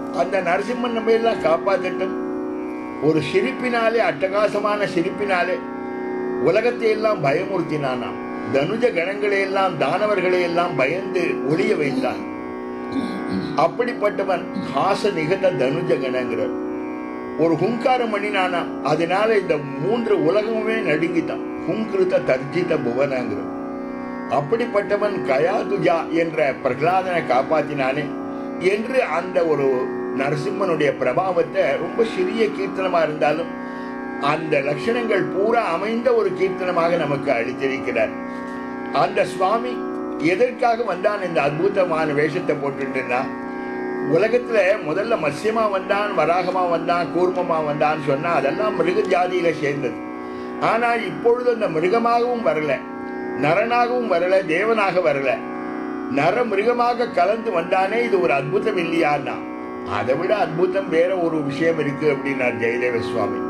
அந்த நரசிம்மன் நம்ம எல்லாம் காப்பாற்றட்டும் ஒரு சிரிப்பினாலே அட்டகாசமான சிரிப்பினாலே உலகத்தை எல்லாம் பயமுறுத்தினானாம் தனுஜ கணங்களை எல்லாம் தானவர்களை எல்லாம் பயந்து ஒளிய வைத்தான் அப்படிப்பட்டவன் ஹாச நிகத தனுஜ கணங்கிறார் ஒரு ஹுங்காரம் பண்ணினானாம் அதனால இந்த மூன்று உலகமுமே நடுங்கிட்டான் ஹுங்கிருத்த தர்ஜித புவனங்கிறார் அப்படிப்பட்டவன் கயாதுஜா என்ற பிரகலாதனை காப்பாத்தினானே என்று அந்த ஒரு நரசிம்மனுடைய பிரபாவத்தை ரொம்ப சிறிய கீர்த்தனமா இருந்தாலும் அந்த லட்சணங்கள் பூரா அமைந்த ஒரு கீர்த்தனமாக நமக்கு அளித்திருக்கிறார் அந்த சுவாமி எதற்காக வந்தான் இந்த அற்புதமான வேஷத்தை போட்டுட்டுன்னா உலகத்துல முதல்ல மத்யமா வந்தான் வராகமா வந்தான் கூர்மமா வந்தான்னு சொன்னா அதெல்லாம் மிருக ஜாதியில சேர்ந்தது ஆனால் இப்பொழுது அந்த மிருகமாகவும் வரல நரனாகவும் வரல தேவனாக வரல நர மிருகமாக கலந்து வந்தானே இது ஒரு அற்புதம் இல்லையான்னா அதை விட அற்புதம் வேற ஒரு விஷயம் இருக்கு அப்படின்னார் ஜெயதேவ சுவாமி